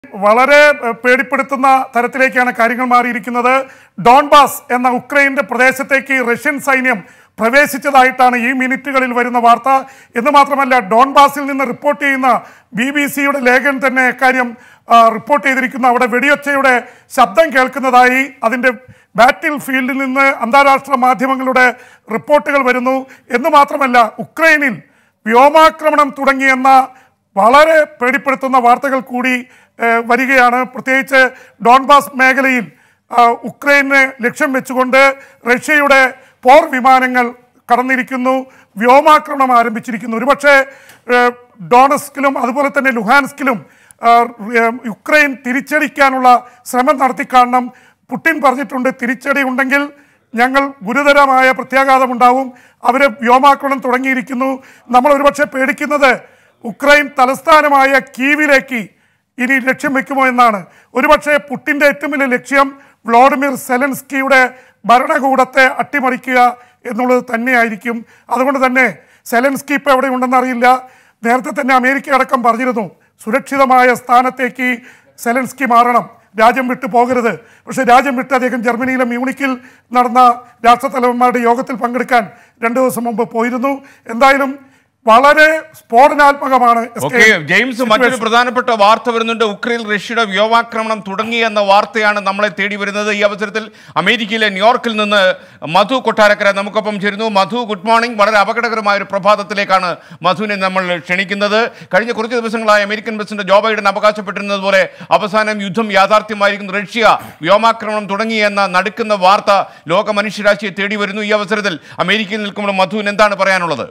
വളരെ ഏഹ്, പേടിപ്പെടുത്തുന്ന തരത്തിലേക്കാണ് കാര്യങ്ങൾ മാറിയിരിക്കുന്നത് ഡോൺബാസ് എന്ന ഉക്രൈൻ്റെ പ്രദേശത്തേക്ക് റഷ്യൻ സൈന്യം പ്രവേശിച്ചതായിട്ടാണ് ഈ മിനിറ്റുകളിൽ വരുന്ന വാർത്ത എന്ന് മാത്രമല്ല ഡോൺബാസിൽ നിന്ന് റിപ്പോർട്ട് ചെയ്യുന്ന ബി ബി സിയുടെ ലേഖൻ തന്നെ കാര്യം ആ, റിപ്പോർട്ട് ചെയ്തിരിക്കുന്നു അവിടെ വെടിയൊച്ചയുടെ ശബ്ദം കേൾക്കുന്നതായി അതിൻ്റെ ബാറ്റിൽ ഫീൽഡിൽ നിന്ന് അന്താരാഷ്ട്ര മാധ്യമങ്ങളുടെ റിപ്പോർട്ടുകൾ വരുന്നു എന്ന് മാത്രമല്ല ഉക്രൈനിൽ വ്യോമാക്രമണം തുടങ്ങിയെന്ന വളരെ പേടിപ്പെടുത്തുന്ന വാർത്തകൾ കൂടി ഏഹ്, വരികയാണ് പ്രത്യേകിച്ച് ഡോൺബാസ് മേഖലയിൽ ആ, ഉക്രൈനെ ലക്ഷ്യം വെച്ചുകൊണ്ട് റഷ്യയുടെ പോർ വിമാനങ്ങൾ കടന്നിരിക്കുന്നു വ്യോമാക്രമണം ആരംഭിച്ചിരിക്കുന്നു ഒരുപക്ഷെ ഏഹ്, ഡോണസ്കിലും അതുപോലെ തന്നെ ലുഹാൻസ്കിലും ആ, ഏഹ്, യുക്രൈൻ തിരിച്ചടിക്കാനുള്ള ശ്രമം നടത്തിക്കാണണം പുടിൻ പറഞ്ഞിട്ടുണ്ട് തിരിച്ചടി ഉണ്ടെങ്കിൽ ഞങ്ങൾ ഗുരുതരമായ പ്രത്യാഘാതമുണ്ടാവും അവർ വ്യോമാക്രമണം തുടങ്ങിയിരിക്കുന്നു നമ്മൾ ഒരുപക്ഷെ പേടിക്കുന്നത് ഉക്രൈൻ തലസ്ഥാനമായ കീവിലേക്ക് ഇനി ലക്ഷ്യം വെക്കുമോ എന്നാണ് ഒരുപക്ഷെ പുട്ടിൻ്റെ ഏറ്റവും വലിയ ലക്ഷ്യം വ്ളോഡിമിർ സെലൻസ്കിയുടെ ഭരണകൂടത്തെ അട്ടിമറിക്കുക എന്നുള്ളത് തന്നെയായിരിക്കും അതുകൊണ്ട് തന്നെ സെലൻസ്കി ഇപ്പോൾ എവിടെ ഉണ്ടെന്ന് അറിയില്ല നേരത്തെ തന്നെ അമേരിക്ക അടക്കം പറഞ്ഞിരുന്നു സുരക്ഷിതമായ സ്ഥാനത്തേക്ക് സെലൻസ്കി മാറണം രാജ്യം വിട്ടു പോകരുത് പക്ഷേ രാജ്യം വിട്ട് അദ്ദേഹം ജർമ്മനിയിലെ മ്യൂണിക്കിൽ നടന്ന രാഷ്ട്രത്തലവന്മാരുടെ യോഗത്തിൽ പങ്കെടുക്കാൻ രണ്ടു ദിവസം മുമ്പ് പോയിരുന്നു എന്തായാലും വളരെ സ്ഫോടനാത്മകമാണ് എസ് കെ ഓക്കെ ജെയിംസ് മറ്റൊരു situation. പ്രധാനപ്പെട്ട വാർത്ത വരുന്നുണ്ട് ഉക്രൈൻ റഷ്യയുടെ വ്യോമാക്രമണം തുടങ്ങി എന്ന വാർത്തയാണ് നമ്മളെ തേടി വരുന്നത് ഈ അവസരത്തിൽ അമേരിക്കയിലെ ന്യൂയോർക്കിൽ നിന്ന് മധു കൊട്ടാരക്കര നമുക്കൊപ്പം ചേരുന്നു മധു ഗുഡ് മോർണിംഗ് വളരെ അപകടകരമായ ഒരു പ്രഭാതത്തിലേക്കാണ് മധുവിനെ നമ്മൾ ക്ഷണിക്കുന്നത് കഴിഞ്ഞ കുറച്ച് ദിവസങ്ങളായി അമേരിക്കൻ പ്രസിഡന്റ് ജോ ബൈഡൻ അവകാശപ്പെട്ടിരുന്നത് പോലെ അവസാനം യുദ്ധം യാഥാർത്ഥ്യമായിരിക്കുന്നു റഷ്യ വ്യോമാക്രമണം തുടങ്ങി എന്ന നടുക്കുന്ന വാർത്ത ലോക മനുഷ്യരാശിയെ തേടി വരുന്നു ഈ അവസരത്തിൽ അമേരിക്കയിൽ നിൽക്കുമ്പോൾ മധുവിന് എന്താണ് പറയാനുള്ളത്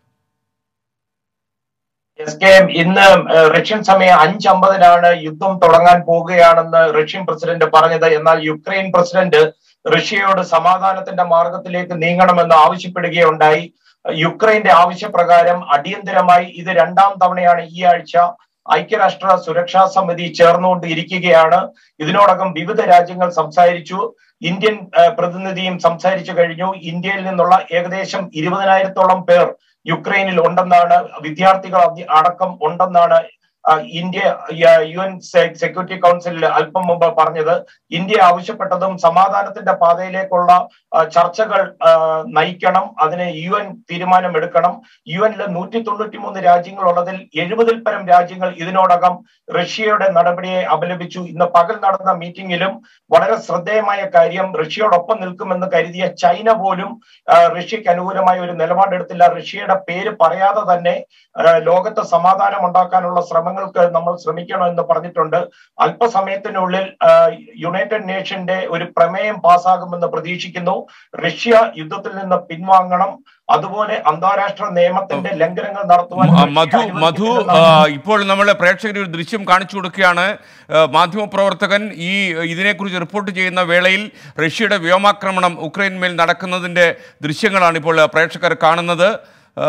എസ് കെ എം ഇന്ന് ഏഹ്, റഷ്യൻ സമയം അഞ്ചമ്പതിനാണ് യുദ്ധം തുടങ്ങാൻ പോവുകയാണെന്ന് റഷ്യൻ പ്രസിഡന്റ് പറഞ്ഞത് എന്നാൽ യുക്രൈൻ പ്രസിഡന്റ് റഷ്യയോട് സമാധാനത്തിന്റെ മാർഗത്തിലേക്ക് നീങ്ങണമെന്ന് ആവശ്യപ്പെടുകയുണ്ടായി യുക്രൈന്റെ ആവശ്യപ്രകാരം അടിയന്തരമായി ഇത് രണ്ടാം തവണയാണ് ഈ ആഴ്ച ഐക്യരാഷ്ട്ര സുരക്ഷാ സമിതി ചേർന്നുകൊണ്ട് ഇരിക്കുകയാണ് ഇതിനോടകം വിവിധ രാജ്യങ്ങൾ സംസാരിച്ചു ഇന്ത്യൻ ഏഹ്, പ്രതിനിധിയും സംസാരിച്ചു കഴിഞ്ഞു ഇന്ത്യയിൽ നിന്നുള്ള ഏകദേശം ഇരുപതിനായിരത്തോളം പേർ യുക്രൈനിൽ ഉണ്ടെന്നാണ് വിദ്യാർത്ഥികൾ അതി- അടക്കം ഉണ്ടെന്നാണ് ആ, ഇന്ത്യ യു എൻ സെക്യൂരിറ്റി കൗൺസിലിൽ അല്പം മുമ്പ് പറഞ്ഞത് ഇന്ത്യ ആവശ്യപ്പെട്ടതും സമാധാനത്തിന്റെ പാതയിലേക്കുള്ള ആ, ചർച്ചകൾ ആ, നയിക്കണം അതിന് യു എൻ തീരുമാനമെടുക്കണം യു എനിലെ നൂറ്റി തൊണ്ണൂറ്റി മൂന്ന് രാജ്യങ്ങളുള്ളതിൽ എഴുപതിൽ പരം രാജ്യങ്ങൾ ഇതിനോടകം റഷ്യയുടെ നടപടിയെ അപലപിച്ചു ഇന്ന് പകൽ നടന്ന മീറ്റിംഗിലും വളരെ ശ്രദ്ധേയമായ കാര്യം റഷ്യയോടൊപ്പം നിൽക്കുമെന്ന് കരുതിയ ചൈന പോലും ആ, റഷ്യക്ക് അനുകൂലമായ ഒരു നിലപാടെടുത്തില്ല റഷ്യയുടെ പേര് പറയാതെ തന്നെ ആ, ലോകത്ത് സമാധാനം ഉണ്ടാക്കാനുള്ള ശ്രമങ്ങൾക്ക് നമ്മൾ ശ്രമിക്കണം എന്ന് പറഞ്ഞിട്ടുണ്ട് അല്പസമയത്തിനുള്ളിൽ ആ, യുണൈറ്റഡ് നേഷന്റെ ഒരു പ്രമേയം പാസ്സാകുമെന്ന് പ്രതീക്ഷിക്കുന്നു റഷ്യ യുദ്ധത്തിൽ നിന്ന് പിൻവാങ്ങണം അതുപോലെ അന്താരാഷ്ട്ര നിയമത്തിന്റെ ലംഘനങ്ങൾ നടത്തുവാൻ മ- റഷ്യ മധു മധു ആ, അനുവദിക്കില്ലെന്നാണ് ഇപ്പോൾ നമ്മൾ പ്രേക്ഷകർ ഒരു ദൃശ്യം കാണിച്ചു കൊടുക്കുകയാണ് ആ, മാധ്യമപ്രവർത്തകൻ ഈ ഇതിനെക്കുറിച്ച് റിപ്പോർട്ട് ചെയ്യുന്ന വേളയിൽ റഷ്യയുടെ വ്യോമാക്രമണം ഉക്രൈൻ മേൽ നടക്കുന്നതിൻ്റെ ദൃശ്യങ്ങളാണ് ഇപ്പോൾ പ്രേക്ഷകർ കാണുന്നത് ആ,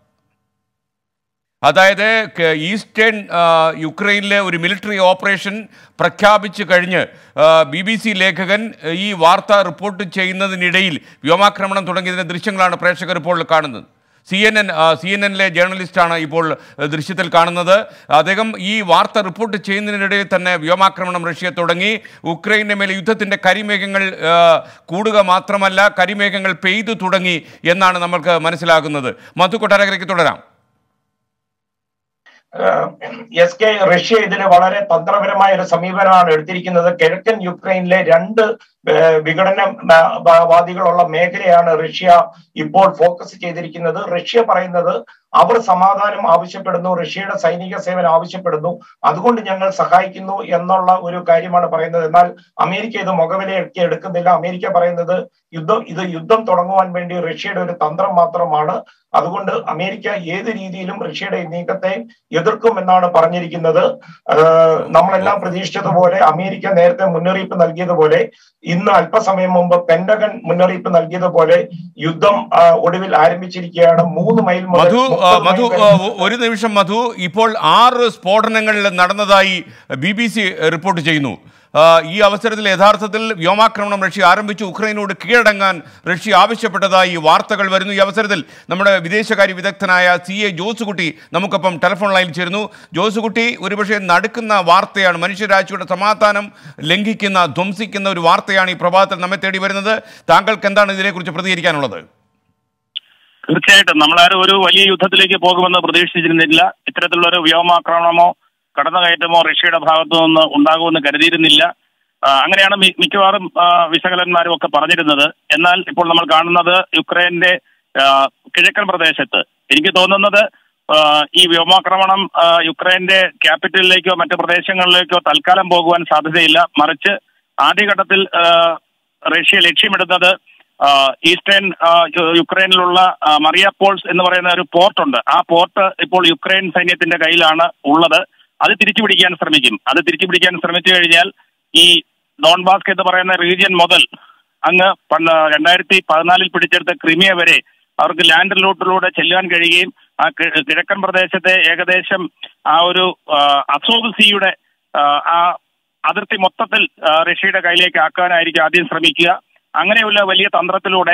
അതായത് ക- ഈസ്റ്റേൺ ആ, യുക്രൈനിലെ ഒരു മിലിറ്ററി ഓപ്പറേഷൻ പ്രഖ്യാപിച്ചു കഴിഞ്ഞ് ബി ബി സി ലേഖകൻ ആ, ഈ വാർത്ത റിപ്പോർട്ട് ചെയ്യുന്നതിനിടയിൽ വ്യോമാക്രമണം തുടങ്ങിയതിൻ്റെ ദൃശ്യങ്ങളാണ് പ്രേക്ഷകർ ഇപ്പോൾ കാണുന്നത് C N N C N എന്നിലെ ജേർണലിസ്റ്റാണ് ഇപ്പോൾ ആ, ദൃശ്യത്തിൽ കാണുന്നത് അദ്ദേഹം ഈ വാർത്ത റിപ്പോർട്ട് ചെയ്യുന്നതിനിടയിൽ തന്നെ വ്യോമാക്രമണം റഷ്യ തുടങ്ങി ഉക്രൈൻ്റെ മേലെ യുദ്ധത്തിൻ്റെ കരിമേഘങ്ങൾ ആ, കൂടുക മാത്രമല്ല കരിമേഘങ്ങൾ പെയ്തു തുടങ്ങി എന്നാണ് നമ്മൾക്ക് മനസ്സിലാകുന്നത് മധു കൊട്ടാരക്കരയ്ക്ക് തുടരാം എസ് കെ റഷ്യ ഇതിന് വളരെ തന്ത്രപരമായ ഒരു സമീപനമാണ് എടുത്തിരിക്കുന്നത് കിഴക്കൻ യുക്രൈനിലെ രണ്ട് ഏഹ്, വിഘടന മ- വ- വാദികളുള്ള മേഖലയാണ് റഷ്യ ഇപ്പോൾ ഫോക്കസ് ചെയ്തിരിക്കുന്നത് റഷ്യ പറയുന്നത് അവർ സമാധാനം ആവശ്യപ്പെടുന്നു റഷ്യയുടെ സൈനിക സേവനം ആവശ്യപ്പെടുന്നു അതുകൊണ്ട് ഞങ്ങൾ സഹായിക്കുന്നു എന്നുള്ള ഒരു കാര്യമാണ് പറയുന്നത് എന്നാൽ അമേരിക്ക ഇത് മുഖവിലയൊക്കെ എടുക്കുന്നില്ല അമേരിക്ക പറയുന്നത് യുദ്ധം ഇത് യുദ്ധം തുടങ്ങുവാൻ വേണ്ടി റഷ്യയുടെ ഒരു തന്ത്രം മാത്രമാണ് അതുകൊണ്ട് അമേരിക്ക ഏത് രീതിയിലും റഷ്യയുടെ ഈ നീക്കത്തെ എതിർക്കുമെന്നാണ് പറഞ്ഞിരിക്കുന്നത് ഏഹ് നമ്മളെല്ലാം പ്രതീക്ഷിച്ചതുപോലെ അമേരിക്ക നേരത്തെ മുന്നറിയിപ്പ് നൽകിയതുപോലെ ഇന്ന് അല്പസമയം മുമ്പ് പെന്റഗൺ മുന്നറിയിപ്പ് നൽകിയതുപോലെ യുദ്ധം ആ, ഒടുവിൽ ആരംഭിച്ചിരിക്കുകയാണ് മൂന്ന് മൈൽ മുതൽ മധു ആ, 30 മധു മൈൽ ആ, വരെ ഒരു നിമിഷം മധു ഇപ്പോൾ ആറ് സ്ഫോടനങ്ങൾ നടന്നതായി ബി ബി സി റിപ്പോർട്ട് ചെയ്യുന്നു ആ, ഈ അവസരത്തിൽ യഥാർത്ഥത്തിൽ വ്യോമാക്രമണം റഷ്യ ആരംഭിച്ചു ഉക്രൈനോട് കീഴടങ്ങാൻ റഷ്യ ആവശ്യപ്പെട്ടതായി വാർത്തകൾ വരുന്നു ഈ അവസരത്തിൽ നമ്മുടെ വിദേശകാര്യ വിദഗ്ധനായ സി എ ജോസുകുട്ടി നമുക്കൊപ്പം ടെലിഫോൺ ലൈനിൽ ചേരുന്നു ജോസുകുട്ടി ഒരുപക്ഷെ നടുക്കുന്ന വാർത്തയാണ് മനുഷ്യരാശിയുടെ സമാധാനം ലംഘിക്കുന്ന ധ്വംസിക്കുന്ന ഒരു വാർത്തയാണ് ഈ പ്രഭാതത്തിൽ നമ്മെ തേടി വരുന്നത് താങ്കൾക്ക് എന്താണ് ഇതിനെക്കുറിച്ച് പ്രതികരിക്കാനുള്ളത് തീർച്ചയായിട്ടും നമ്മളാരും ഒരു വലിയ യുദ്ധത്തിലേക്ക് പോകുമെന്ന് പ്രതീക്ഷിച്ചിരുന്നില്ല ഇത്തരത്തിലുള്ള ഒരു വ്യോമാക്രമണമോ കടന്നുകയറ്റമോ റഷ്യയുടെ ഭാഗത്തു നിന്ന് ഉണ്ടാകുമെന്ന് കരുതിയിരുന്നില്ല ആ, അങ്ങനെയാണ് മി- മിക്കവാറും ആ, വിശകലന്മാരും ഒക്കെ പറഞ്ഞിരുന്നത് എന്നാൽ ഇപ്പോൾ നമ്മൾ കാണുന്നത് യുക്രൈന്റെ ആ, കിഴക്കൻ പ്രദേശത്ത് എനിക്ക് തോന്നുന്നത് ആ, ഈ വ്യോമാക്രമണം ആ, യുക്രൈന്റെ ക്യാപിറ്റലിലേക്കോ മറ്റു പ്രദേശങ്ങളിലേക്കോ തൽക്കാലം പോകുവാൻ സാധ്യതയില്ല മറിച്ച് ആദ്യഘട്ടത്തിൽ ആ, റഷ്യ ലക്ഷ്യമിടുന്നത് ആ, ഈസ്റ്റേൺ ആ, യു- യുക്രൈനിലുള്ള ആ, മറിയാപോൾസ് എന്ന് പറയുന്ന ഒരു പോർട്ട് ഉണ്ട് ആ പോർട്ട് ഇപ്പോൾ യുക്രൈൻ സൈന്യത്തിന്റെ കയ്യിലാണ് ഉള്ളത് അത് തിരിച്ചു പിടിക്കാൻ ശ്രമിക്കും അത് തിരിച്ചു പിടിക്കാൻ ശ്രമിച്ചു കഴിഞ്ഞാൽ ഈ ഡോൺബാസ്ക് എന്ന് പറയുന്ന റീജിയൻ മുതൽ അങ്ങ് പണ്ട് രണ്ടായിരത്തി പതിനാലിൽ പിടിച്ചെടുത്ത ക്രിമിയ വരെ അവർക്ക് ലാൻഡ് റൂട്ടിലൂടെ ചെല്ലാൻ കഴിയുകയും ആ കി- കിഴക്കൻ പ്രദേശത്തെ ഏകദേശം ആ ഒരു ആ, അസോവ് സീയുടെ ആ, ആ അതിർത്തി മൊത്തത്തിൽ ആ, റഷ്യയുടെ കയ്യിലേക്ക് ആക്കാനായിരിക്കും ആദ്യം ശ്രമിക്കുക അങ്ങനെയുള്ള വലിയ തന്ത്രത്തിലൂടെ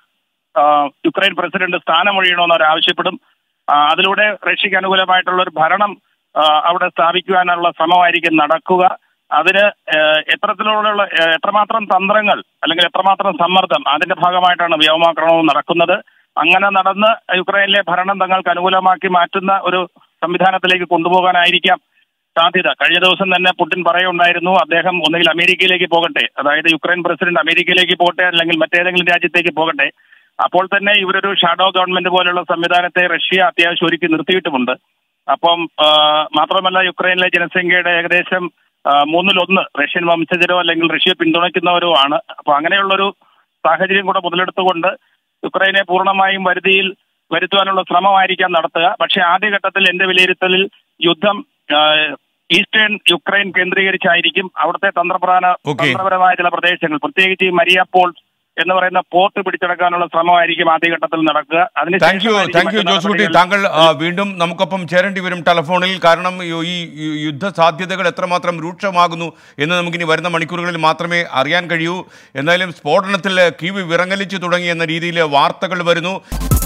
ആ, യുക്രൈൻ പ്രസിഡന്റ് സ്ഥാനമൊഴിയണമെന്ന് അവർ ആവശ്യപ്പെടും ആ, അതിലൂടെ റഷ്യക്ക് അനുകൂലമായിട്ടുള്ള ഒരു ഭരണം ആ, അവിടെ സ്ഥാപിക്കുവാനുള്ള ശ്രമമായിരിക്കും നടക്കുക അതിന് ആ, എത്രത്തിലുള്ള ആ, എത്രമാത്രം തന്ത്രങ്ങൾ അല്ലെങ്കിൽ എത്രമാത്രം സമ്മർദ്ദം അതിന്റെ ഭാഗമായിട്ടാണ് വ്യോമാക്രമണം നടക്കുന്നത് അങ്ങനെ നടന്ന് യുക്രൈനിലെ ഭരണം തങ്ങൾക്ക് അനുകൂലമാക്കി മാറ്റുന്ന ഒരു സംവിധാനത്തിലേക്ക് കൊണ്ടുപോകാനായിരിക്കാം സാധ്യത കഴിഞ്ഞ ദിവസം തന്നെ പുടിൻ പറയുണ്ടായിരുന്നു അദ്ദേഹം ഒന്നുകിൽ അമേരിക്കയിലേക്ക് പോകട്ടെ അതായത് യുക്രൈൻ പ്രസിഡന്റ് അമേരിക്കയിലേക്ക് പോകട്ടെ അല്ലെങ്കിൽ മറ്റേതെങ്കിലും രാജ്യത്തേക്ക് പോകട്ടെ അപ്പോൾ തന്നെ ഇവരൊരു ഷാഡോ ഗവൺമെന്റ് പോലുള്ള സംവിധാനത്തെ റഷ്യ അത്യാവശ്യം ഒരുക്കി നിർത്തിയിട്ടുമുണ്ട് അപ്പം ആ, മാത്രമല്ല യുക്രൈനിലെ ജനസംഖ്യയുടെ ഏകദേശം ആ, മൂന്നിലൊന്ന് റഷ്യൻ വംശജരോ അല്ലെങ്കിൽ റഷ്യ പിന്തുണയ്ക്കുന്നവരോ ആണ് അപ്പൊ അങ്ങനെയുള്ളൊരു സാഹചര്യം കൂടെ മുതലെടുത്തുകൊണ്ട് യുക്രൈനെ പൂർണ്ണമായും വരുതിയിൽ വരുത്തുവാനുള്ള ശ്രമമായിരിക്കാം നടത്തുക പക്ഷേ ആദ്യഘട്ടത്തിൽ എന്റെ വിലയിരുത്തലിൽ യുദ്ധം ആ, ഈസ്റ്റേൺ യുക്രൈൻ കേന്ദ്രീകരിച്ചായിരിക്കും അവിടുത്തെ തന്ത്രപ്രധാന Okay. തന്ത്രപരമായ ചില പ്രദേശങ്ങൾ പ്രത്യേകിച്ച് ഈ മരിയാപ്പോൾ എന്ന് പറയുന്ന പോർട്ട് പിടിച്ചെടുക്കാനുള്ള ശ്രമമായിരിക്കും ആദ്യഘട്ടത്തിൽ നടക്കുക താങ്ക് യു അതിനുശേഷമായിരിക്കും താങ്ക് യു മറ്റു ജോസുകുട്ടി നടപടികൾ. താങ്കൾ ആ, വീണ്ടും നമുക്കൊപ്പം ചേരേണ്ടി വരും ടെലഫോണിൽ കാരണം ഈ ഈ യുദ്ധ സാധ്യതകൾ എത്രമാത്രം രൂക്ഷമാകുന്നു എന്ന് നമുക്കിനി വരുന്ന മണിക്കൂറുകളിൽ മാത്രമേ അറിയാൻ കഴിയൂ എന്തായാലും സ്ഫോടനത്തിൽ കീവ് വിറങ്ങലിച്ചു തുടങ്ങി എന്ന രീതിയിൽ വാർത്തകൾ വരുന്നു